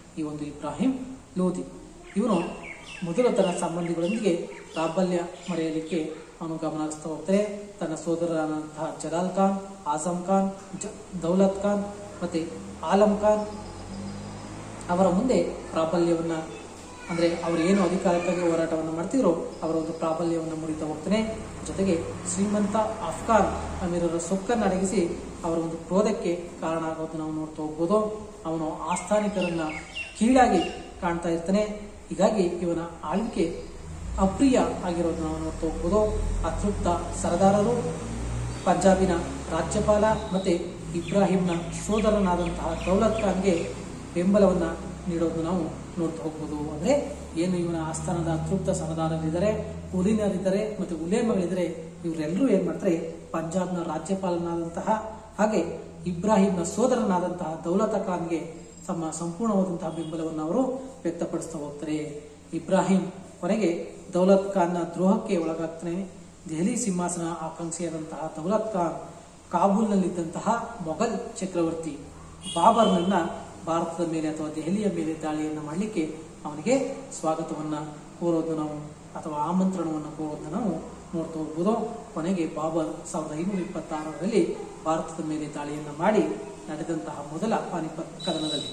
ಈ ಒಂದು ಇಬ್ರಾಹಿಂ ಲೋಧಿ ಇವನು ಮೊದಲು ತನ್ನ ಸಂಬಂಧಿಗಳೊಂದಿಗೆ ಪ್ರಾಬಲ್ಯ ಮರೆಯಲಿಕ್ಕೆ ಅವನು ಗಮನ ಹರಿಸ್ತಾ ಹೋಗ್ತಾರೆ ತನ್ನ ಸೋದರರಾದಂತಹ ಜಲಾಲ್ ಖಾನ್ ಆಜಂ ಖಾನ್ ಜ ದೌಲತ್ ಖಾನ್ ಮತ್ತೆ ಆಲಂ ಖಾನ್ ಅವರ ಮುಂದೆ ಪ್ರಾಬಲ್ಯವನ್ನ ಅಂದ್ರೆ ಅವರು ಏನು ಅಧಿಕಾರಕ್ಕಾಗಿ ಹೋರಾಟವನ್ನು ಮಾಡ್ತಿದ್ರು ಅವರ ಒಂದು ಪ್ರಾಬಲ್ಯವನ್ನು ಮುರಿತಾ ಹೋಗ್ತಾನೆ ಜೊತೆಗೆ ಶ್ರೀಮಂತ ಅಫ್ಘಾನ್ ಅಮೀರರ ಸೊಕ್ಕನ್ನು ಅಡಗಿಸಿ ಅವರ ಒಂದು ಕ್ರೋಧಕ್ಕೆ ಕಾರಣ ಆಗೋದನ್ನು ನಾವು ನೋಡ್ತಾ ಹೋಗ್ಬೋದು ಅವನು ಆಸ್ಥಾನಿಕರನ್ನ ಕೀಳಾಗಿ ಕಾಣ್ತಾ ಇರ್ತಾನೆ ಹೀಗಾಗಿ ಇವನ ಆಳ್ವಿಕೆ ಅಪ್ರಿಯ ಆಗಿರೋದನ್ನ ನಾವು ನೋಡ್ತಾ ಹೋಗ್ಬೋದು ಅತೃಪ್ತ ಸರದಾರರು ಪಂಜಾಬಿನ ರಾಜ್ಯಪಾಲ ಮತ್ತೆ ಇಬ್ರಾಹಿಂನ ಸೋದರನಾದಂತಹ ದೌಲತ್ ಖಾನ್ಗೆ ಬೆಂಬಲವನ್ನ ನೀಡೋದು ನಾವು ನೋಡ್ತಾ ಹೋಗ್ಬೋದು ಅಂದ್ರೆ ಏನು ಇವನ ಆಸ್ಥಾನದ ಅತೃಪ್ತ ಸರದಾರರಿದ್ದಾರೆ ಕುಲೀನರಿದ್ದಾರೆ ಮತ್ತೆ ಉಲೇಮಗಳಿದ್ದಾರೆ ಇವರೆಲ್ಲರೂ ಏನ್ ಮಾಡ್ತಾರೆ ಪಂಜಾಬ್ನ ರಾಜ್ಯಪಾಲನಾದಂತಹ ಹಾಗೆ ಇಬ್ರಾಹಿಂನ ಸೋದರನಾದಂತಹ ದೌಲತ ಖಾನ್ಗೆ ತಮ್ಮ ಸಂಪೂರ್ಣವಾದಂತಹ ಬೆಂಬಲವನ್ನು ಅವರು ವ್ಯಕ್ತಪಡಿಸ್ತಾ ಹೋಗ್ತಾರೆ ಇಬ್ರಾಹಿಂ ಕೊನೆಗೆ ದೌಲತ್ ಖಾನ್ನ ದ್ರೋಹಕ್ಕೆ ಒಳಗಾಗ್ತಾನೆ ದೆಹಲಿ ಸಿಂಹಾಸನ ಆಕಾಂಕ್ಷಿಯಾದಂತಹ ದೌಲತ್ ಖಾನ್ ಕಾಬೂಲ್ನಲ್ಲಿದ್ದಂತಹ ಮೊಘಲ್ ಚಕ್ರವರ್ತಿ ಬಾಬರ್ನನ್ನ ಭಾರತದ ಮೇಲೆ ಅಥವಾ ದೆಹಲಿಯ ಮೇಲೆ ದಾಳಿಯನ್ನ ಮಾಡಲಿಕ್ಕೆ ಅವನಿಗೆ ಸ್ವಾಗತವನ್ನ ಕೋರೋದು ನಾವು ಅಥವಾ ಆಮಂತ್ರಣವನ್ನು ಕೋರೋದನ್ನ ನಾವು ನೋಡ್ತಾ ಹೋಗ್ಬೋದು ಕೊನೆಗೆ ಬಾಬರ್ ಸಾವಿರದ ಐನೂರ ಇಪ್ಪತ್ತಾರರಲ್ಲಿ ಭಾರತದ ಮೇಲೆ ದಾಳಿಯನ್ನ ಮಾಡಿ ನಡೆದಂತಹ ಮೊದಲ ಪಾನಿಪತ್ ಕದನದಲ್ಲಿ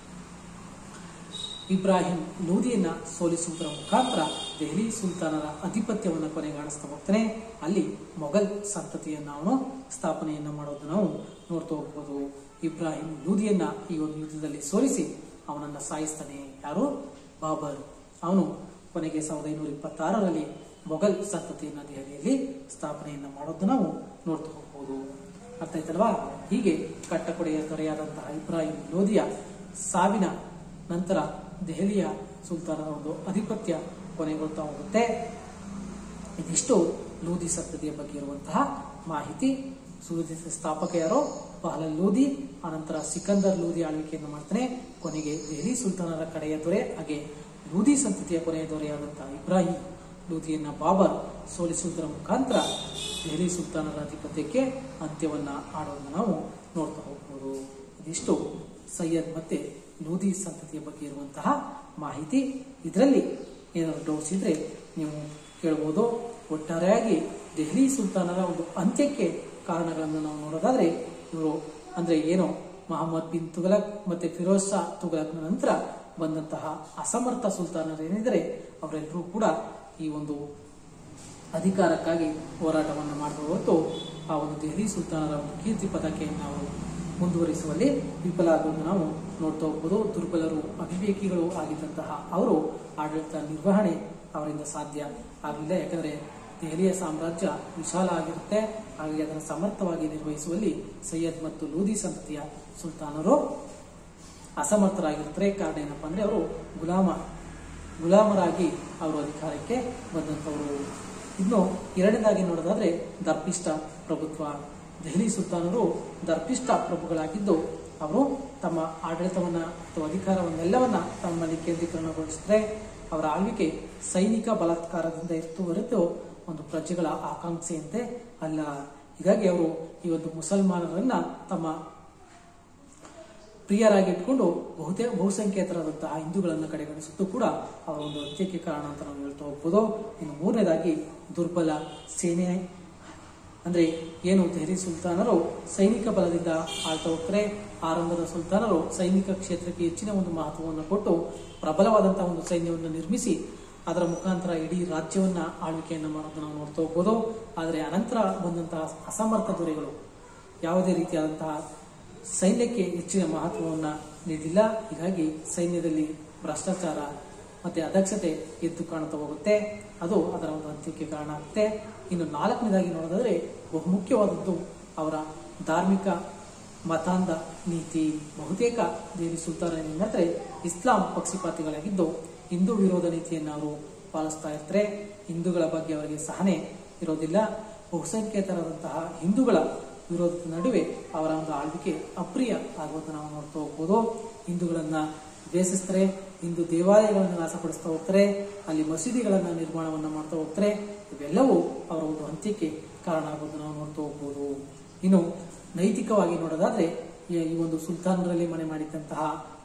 ಇಬ್ರಾಹಿಂ ಲೂದಿಯನ್ನ ಸೋಲಿಸುವುದರ ಮುಖಾಂತರ ದೆಹಲಿ ಸುಲ್ತಾನರ ಅಧಿಪತ್ಯವನ್ನು ಕೊನೆಗಾಣಿಸ್ತಾ ಹೋಗ್ತಾನೆ ಅಲ್ಲಿ ಮೊಘಲ್ ಸಂತತಿಯನ್ನ ಅವನು ಸ್ಥಾಪನೆಯನ್ನ ಮಾಡೋದು ನಾವು ನೋಡ್ತಾ ಹೋಗ್ಬೋದು ಇಬ್ರಾಹಿಂ ಲೂದಿಯನ್ನ ಈ ಒಂದು ಯುದ್ಧದಲ್ಲಿ ಸೋಲಿಸಿ ಅವನನ್ನ ಸಾಯಿಸ್ತಾನೆ ಯಾರು ಬಾಬರ್ ಅವನು ಕೊನೆಗೆ ಸಾವಿರದ ಐನೂರ ಇಪ್ಪತ್ತಾರರಲ್ಲಿ ಮೊಘಲ್ ಸಂತತಿಯನ್ನ ದೆಹಲಿಯಲ್ಲಿ ಸ್ಥಾಪನೆಯನ್ನ ಮಾಡೋದು ನಾವು ನೋಡ್ತಾ ಹೋಗ್ಬೋದು ಅರ್ಥ ಆಯ್ತಲ್ವಾ ಹೀಗೆ ಕಟ್ಟಕೊಡೆಯ ದೊರೆಯಾದಂತಹ ಇಬ್ರಾಹಿಂ ಲೋಧಿಯ ಸಾವಿನ ನಂತರ ದೆಹಲಿಯ ಸುಲ್ತಾನರ ಒಂದು ಅಧಿಪತ್ಯ ಕೊನೆಗೊಳ್ತಾ ಹೋಗುತ್ತೆ ಇದಿಷ್ಟು ಲೂದಿ ಸಂತತಿಯ ಬಗ್ಗೆ ಇರುವಂತಹ ಮಾಹಿತಿ ಸೂದಿ ಸ್ಥಾಪಕ ಯಾರೋ ಪಹಲಲ್ ಲೂದಿ ಆನಂತರ ಸಿಕಂದರ್ ಲೂದಿ ಆಳ್ವಿಕೆಯನ್ನು ಮಾಡ್ತಾನೆ ಕೊನೆಗೆ ದೆಹಲಿ ಸುಲ್ತಾನರ ಕಡೆಯ ದೊರೆ ಹಾಗೆ ಲೂದಿ ಸಂತತಿಯ ಕೊನೆಯ ದೊರೆಯಾದಂತಹ ಇಬ್ರಾಹಿಂ ಲೂದಿಯನ್ನ ಬಾಬರ್ ಸೋಲಿಸುವುದರ ಮುಖಾಂತರ ದೆಹಲಿ ಸುಲ್ತಾನರ ಅಧಿಪತ್ಯಕ್ಕೆ ಅಂತ್ಯವನ್ನ ಆಡೋದನ್ನ ನಾವು ನೋಡ್ತಾ ಹೋಗ್ಬೋದು ಇದಿಷ್ಟು ಸೈಯದ್ ಮತ್ತೆ ಲೂದಿ ಸಂತತಿಯ ಬಗ್ಗೆ ಇರುವಂತಹ ಮಾಹಿತಿ ಇದರಲ್ಲಿ ಏನಾದ್ರು ಡೌಟ್ಸ್ ಇದ್ರೆ ನೀವು ಕೇಳಬಹುದು ಒಟ್ಟಾರೆಯಾಗಿ ದೆಹಲಿ ಸುಲ್ತಾನರ ಒಂದು ಅಂತ್ಯಕ್ಕೆ ಕಾರಣಗಳನ್ನು ನಾವು ನೋಡೋದಾದ್ರೆ ಇವರು ಅಂದ್ರೆ ಏನು ಮಹಮ್ಮದ್ ಬಿನ್ ತುಗಲಕ್ ಮತ್ತೆ ಫಿರೋಜ್ ಶಾ ತುಗಲಕ್ನ ನಂತರ ಬಂದಂತಹ ಅಸಮರ್ಥ ಸುಲ್ತಾನರು ಏನಿದ್ದಾರೆ ಅವರೆಲ್ಲರೂ ಕೂಡ ಈ ಒಂದು ಅಧಿಕಾರಕ್ಕಾಗಿ ಹೋರಾಟವನ್ನು ಮಾಡಿದ ಹೊರತು ಆ ಒಂದು ದೆಹಲಿ ಸುಲ್ತಾನರ ಒಂದು ಕೀರ್ತಿ ಪದಕ್ಕೆ ನಾವು ಮುಂದುವರಿಸುವಲ್ಲಿ ವಿಫಲ ಆಗೋದನ್ನು ನಾವು ನೋಡ್ತಾ ಹೋಗ್ಬೋದು ದುರ್ಬಲರು ಅವಿವೇಕಿಗಳು ಆಗಿದ್ದಂತಹ ಅವರು ಆಡಳಿತ ನಿರ್ವಹಣೆ ಅವರಿಂದ ಸಾಧ್ಯ ಆಗಲಿಲ್ಲ ಯಾಕಂದ್ರೆ ದೆಹಲಿಯ ಸಾಮ್ರಾಜ್ಯ ವಿಶಾಲ ಆಗಿರುತ್ತೆ ಹಾಗಾಗಿ ಅದನ್ನು ಸಮರ್ಥವಾಗಿ ನಿರ್ವಹಿಸುವಲ್ಲಿ ಸೈಯದ್ ಮತ್ತು ಲೂದಿ ಸಂತತಿಯ ಸುಲ್ತಾನರು ಅಸಮರ್ಥರಾಗಿರ್ತಾರೆ ಕಾರಣ ಏನಪ್ಪಾ ಅಂದ್ರೆ ಅವರು ಗುಲಾಮ ಗುಲಾಮರಾಗಿ ಅವರು ಅಧಿಕಾರಕ್ಕೆ ಬಂದಂತವರು ಇನ್ನು ಎರಡನೇದಾಗಿ ನೋಡೋದಾದ್ರೆ ದರ್ಪಿಷ್ಟ ಪ್ರಭುತ್ವ ದೆಹಲಿ ಸುಲ್ತಾನರು ದರ್ಪಿಷ್ಟ ಪ್ರಭುಗಳಾಗಿದ್ದು ಅವರು ತಮ್ಮ ಆಡಳಿತವನ್ನ ಅಥವಾ ಅಧಿಕಾರವನ್ನೆಲ್ಲವನ್ನ ತಮ್ಮಲ್ಲಿ ಕೇಂದ್ರೀಕರಣಗೊಳಿಸಿದ್ರೆ ಅವರ ಆಳ್ವಿಕೆ ಸೈನಿಕ ಬಲಾತ್ಕಾರದಿಂದ ಇತ್ತು ಹೊರತು ಒಂದು ಪ್ರಜೆಗಳ ಆಕಾಂಕ್ಷೆಯಂತೆ ಅಲ್ಲ ಹೀಗಾಗಿ ಅವರು ಈ ಒಂದು ಮುಸಲ್ಮಾನರನ್ನ ತಮ್ಮ ಪ್ರಿಯರಾಗಿಟ್ಕೊಂಡು ಬಹುತೇಕ ಬಹುಸಂಖ್ಯಾತರಾದಂತಹ ಹಿಂದೂಗಳನ್ನು ಕಡೆಗಣಿಸುತ್ತೂ ಕೂಡ ಅವರ ಒಂದು ಅಂತ್ಯಕ್ಕೆ ಕಾರಣ ಅಂತ ನಾವು ಹೇಳ್ತಾ ಹೋಗ್ಬೋದು ಇನ್ನು ಮೂರನೇದಾಗಿ ದುರ್ಬಲ ಸೇನೆ ಅಂದ್ರೆ ಏನು ದೆಹಲಿ ಸುಲ್ತಾನರು ಸೈನಿಕ ಬಲದಿಂದ ಆಳ್ತಾ ಹೋಗ್ತಾರೆ ಆರಂಭದ ಸುಲ್ತಾನರು ಸೈನಿಕ ಕ್ಷೇತ್ರಕ್ಕೆ ಹೆಚ್ಚಿನ ಒಂದು ಮಹತ್ವವನ್ನು ಕೊಟ್ಟು ಪ್ರಬಲವಾದಂತಹ ಒಂದು ಸೈನ್ಯವನ್ನು ನಿರ್ಮಿಸಿ ಅದರ ಮುಖಾಂತರ ಇಡೀ ರಾಜ್ಯವನ್ನ ಆಳ್ವಿಕೆಯನ್ನು ಮಾಡೋದನ್ನ ನಾವು ನೋಡ್ತಾ ಹೋಗ್ಬೋದು ಆದರೆ ಅನಂತರ ಬಂದಂತಹ ಅಸಮರ್ಥ ದೊರೆಗಳು ಯಾವುದೇ ರೀತಿಯಾದಂತಹ ಸೈನ್ಯಕ್ಕೆ ಹೆಚ್ಚಿನ ಮಹತ್ವವನ್ನ ನೀಡಿಲ್ಲ ಹೀಗಾಗಿ ಸೈನ್ಯದಲ್ಲಿ ಭ್ರಷ್ಟಾಚಾರ ಮತ್ತೆ ಅದಕ್ಷತೆ ಎದ್ದು ಕಾಣುತ್ತಾ ಹೋಗುತ್ತೆ ಅದು ಅದರ ಒಂದು ಅಂತ್ಯಕ್ಕೆ ಕಾರಣ ಆಗುತ್ತೆ ಇನ್ನು ನಾಲ್ಕನೇದಾಗಿ ನೋಡೋದಾದ್ರೆ ಬಹುಮುಖ್ಯವಾದದ್ದು ಅವರ ಧಾರ್ಮಿಕ ಮತಾಂಧ ನೀತಿ ಬಹುತೇಕ ದೆಹಲಿ ಸುಲ್ತಾನ ಏನ್ ಮಾಡ್ತಾರೆ ಇಸ್ಲಾಂ ಪಕ್ಷಪಾತಿಗಳಾಗಿದ್ದು ಹಿಂದೂ ವಿರೋಧ ನೀತಿಯನ್ನು ಅವರು ಪಾಲಿಸ್ತಾ ಇರ್ತಾರೆ ಹಿಂದೂಗಳ ಬಗ್ಗೆ ಅವರಿಗೆ ಸಹನೆ ಇರೋದಿಲ್ಲ ಬಹುಸಂಖ್ಯಾತರಾದಂತಹ ಹಿಂದೂಗಳ ವಿರೋಧದ ನಡುವೆ ಅವರ ಒಂದು ಆಳ್ವಿಕೆ ಅಪ್ರಿಯ ಆಗುವುದನ್ನು ನಾವು ನೋಡ್ತಾ ಹೋಗ್ಬೋದು ಹಿಂದೂಗಳನ್ನ ದ್ವೇಷಿಸ್ತಾರೆ ಹಿಂದೂ ದೇವಾಲಯಗಳನ್ನು ನಾಶಪಡಿಸ್ತಾ ಹೋಗ್ತಾರೆ ಅಲ್ಲಿ ಮಸೀದಿಗಳನ್ನ ನಿರ್ಮಾಣವನ್ನ ಮಾಡ್ತಾ ಹೋಗ್ತಾರೆ ಇವೆಲ್ಲವೂ ಅವರ ಒಂದು ಅಂತ್ಯಕ್ಕೆ ಕಾರಣ ಆಗೋದನ್ನು ನಾವು ನೋಡ್ತಾ ಹೋಗ್ಬೋದು ಇನ್ನು ನೈತಿಕವಾಗಿ ನೋಡೋದಾದ್ರೆ ಈ ಈ ಒಂದು ಸುಲ್ತಾನರಲ್ಲಿ ಮನೆ ಮಾಡಿದಂತಹ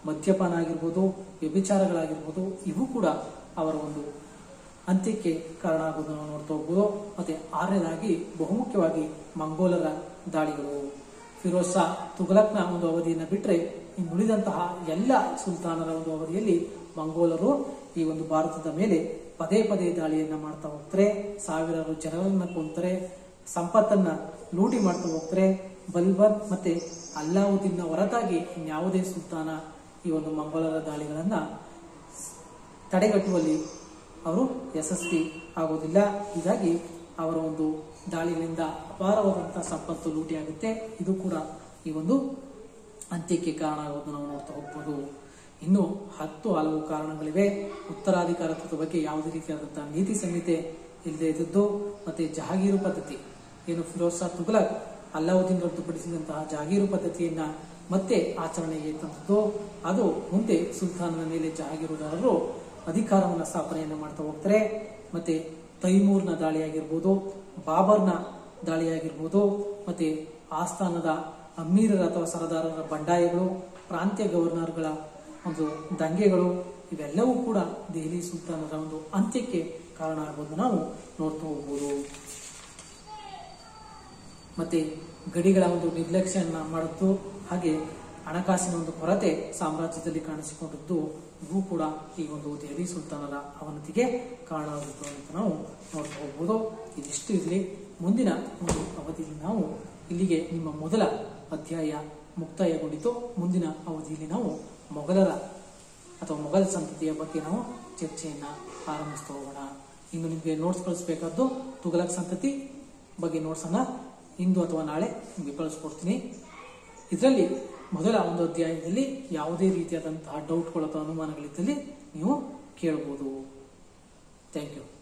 ಮದ್ಯಪಾನ ಆಗಿರ್ಬೋದು ವ್ಯಭಿಚಾರಗಳಾಗಿರ್ಬೋದು ಇವು ಕೂಡ ಅವರ ಒಂದು ಅಂತ್ಯಕ್ಕೆ ಕಾರಣ ಆಗೋದನ್ನು ನಾವು ನೋಡ್ತಾ ಹೋಗ್ಬೋದು ಮತ್ತೆ ಆರನೇದಾಗಿ ಬಹುಮುಖ್ಯವಾಗಿ ಮಂಗೋಲರ ದಾಳಿಗಳು ಫಿರೋಜ್ ಶಾ ತುಘಲಕ್ನ ಒಂದು ಅವಧಿಯನ್ನು ಬಿಟ್ಟರೆ ಇನ್ನುಳಿದಂತಹ ಎಲ್ಲ ಸುಲ್ತಾನರ ಒಂದು ಅವಧಿಯಲ್ಲಿ ಮಂಗೋಲರು ಈ ಒಂದು ಭಾರತದ ಮೇಲೆ ಪದೇ ಪದೇ ದಾಳಿಯನ್ನ ಮಾಡ್ತಾ ಹೋಗ್ತಾರೆ ಸಾವಿರಾರು ಜನರನ್ನ ಕೊಂತಾರೆ ಸಂಪತ್ತನ್ನ ಲೂಟಿ ಮಾಡ್ತಾ ಹೋಗ್ತಾರೆ ಬಲ್ಬನ್ ಮತ್ತೆ ಅಲ್ಲಾವುದ್ದೀನ್ನ ಹೊರತಾಗಿ ಇನ್ಯಾವುದೇ ಸುಲ್ತಾನ ಈ ಒಂದು ಮಂಗೋಲರ ದಾಳಿಗಳನ್ನ ತಡೆಗಟ್ಟುವಲ್ಲಿ ಅವರು ಯಶಸ್ವಿ ಆಗೋದಿಲ್ಲ ಹೀಗಾಗಿ ಅವರ ಒಂದು ದಾಳಿಗಳಿಂದ ಅಪಾರವಾದಂತಹ ಸಂಪತ್ತು ಲೂಟಿಯಾಗುತ್ತೆ ಇದು ಕೂಡ ಈ ಒಂದು ಅಂತ್ಯಕ್ಕೆ ಕಾರಣ ಆಗೋದು ನಾವು ನೋಡ್ತಾ ಹೋಗ್ಬೋದು ಇನ್ನು ಹತ್ತು ಹಲವು ಕಾರಣಗಳಿವೆ ಉತ್ತರಾಧಿಕಾರತ್ವದ ಬಗ್ಗೆ ಯಾವುದೇ ರೀತಿಯಾದಂತಹ ನೀತಿ ಸಂಹಿತೆ ಇಲ್ಲದೆ ಇದ್ದದ್ದು ಮತ್ತೆ ಜಹಾಗೀರು ಪದ್ಧತಿ ಏನು ಫಿರೋಜ್ ಶಾ ತುಘಲಕ್ ಅಲ್ಲಾವುದ್ದೀನ್ ರದ್ದುಪಡಿಸಿದಂತಹ ಜಹಾಗೀರು ಪದ್ಧತಿಯನ್ನ ಮತ್ತೆ ಆಚರಣೆಗೆ ತಂದದ್ದು ಅದು ಮುಂದೆ ಸುಲ್ತಾನನ ಮೇಲೆ ಜಹಾಗೀರುದಾರರು ಅಧಿಕಾರವನ್ನ ಸ್ಥಾಪನೆಯನ್ನ ಮಾಡ್ತಾ ಹೋಗ್ತಾರೆ ಮತ್ತೆ ತೈಮೂರ್ನ ದಾಳಿಯಾಗಿರ್ಬೋದು ಬಾಬರ್ನ ದಾಳಿಯಾಗಿರ್ಬೋದು ಮತ್ತೆ ಆಸ್ಥಾನದ ಅಮೀರರ ಅಥವಾ ಸರದಾರರ ಬಂಡಾಯಗಳು ಪ್ರಾಂತ್ಯ ಗವರ್ನರ್ಗಳ ಒಂದು ದಂಗೆಗಳು ಇವೆಲ್ಲವೂ ಕೂಡ ದೆಹಲಿ ಸುಲ್ತಾನರ ಒಂದು ಅಂತ್ಯಕ್ಕೆ ಕಾರಣ ಆಗೋದು ನಾವು ನೋಡ್ತಾ ಹೋಗ್ಬೋದು ಮತ್ತೆ ಗಡಿಗಳ ಒಂದು ನಿರ್ಲಕ್ಷ್ಯನ ಮಾಡುತ್ತು ಹಾಗೆ ಹಣಕಾಸಿನ ಒಂದು ಕೊರತೆ ಸಾಮ್ರಾಜ್ಯದಲ್ಲಿ ಕಾಣಿಸಿಕೊಂಡಿದ್ದು ಇವು ಕೂಡ ಈ ಒಂದು ದೆಹಲಿ ಸುಲ್ತಾನರ ಅವನತಿಗೆ ಕಾರಣ ಆಗುತ್ತೆ ಅಂತ ನಾವು ನೋಡ್ತಾ ಹೋಗ್ಬೋದು ಇದಿಷ್ಟು ಇರಲಿ ಮುಂದಿನ ಒಂದು ಅವಧಿಯಲ್ಲಿ ನಾವು ಇಲ್ಲಿಗೆ ನಿಮ್ಮ ಮೊದಲ ಅಧ್ಯಾಯ ಮುಕ್ತಾಯಗೊಂಡಿತು ಮುಂದಿನ ಅವಧಿಯಲ್ಲಿ ನಾವು ಮೊಘಲರ ಅಥವಾ ಮೊಘಲ್ ಸಂತತಿಯ ಬಗ್ಗೆ ನಾವು ಚರ್ಚೆಯನ್ನ ಆರಂಭಿಸ್ತಾ ಹೋಗೋಣ ಇನ್ನು ನಿಮಗೆ ನೋಟ್ಸ್ ಕಳಿಸ್ಬೇಕಾದ್ದು ತುಘಲಕ್ ಸಂತತಿ ಬಗ್ಗೆ ನೋಟ್ಸ್ ಅನ್ನ ಇಂದು ಅಥವಾ ನಾಳೆ ನಿಮಗೆ ಕಳಿಸ್ಕೊಡ್ತೀನಿ ಇದರಲ್ಲಿ ಮೊದಲ ಒಂದು ಅಧ್ಯಾಯದಲ್ಲಿ ಯಾವುದೇ ರೀತಿಯಾದಂತಹ ಡೌಟ್ಗಳು ಅಥವಾ ಅನುಮಾನಗಳಿದ್ದಲ್ಲಿ ನೀವು ಕೇಳಬಹುದು ಥ್ಯಾಂಕ್ ಯು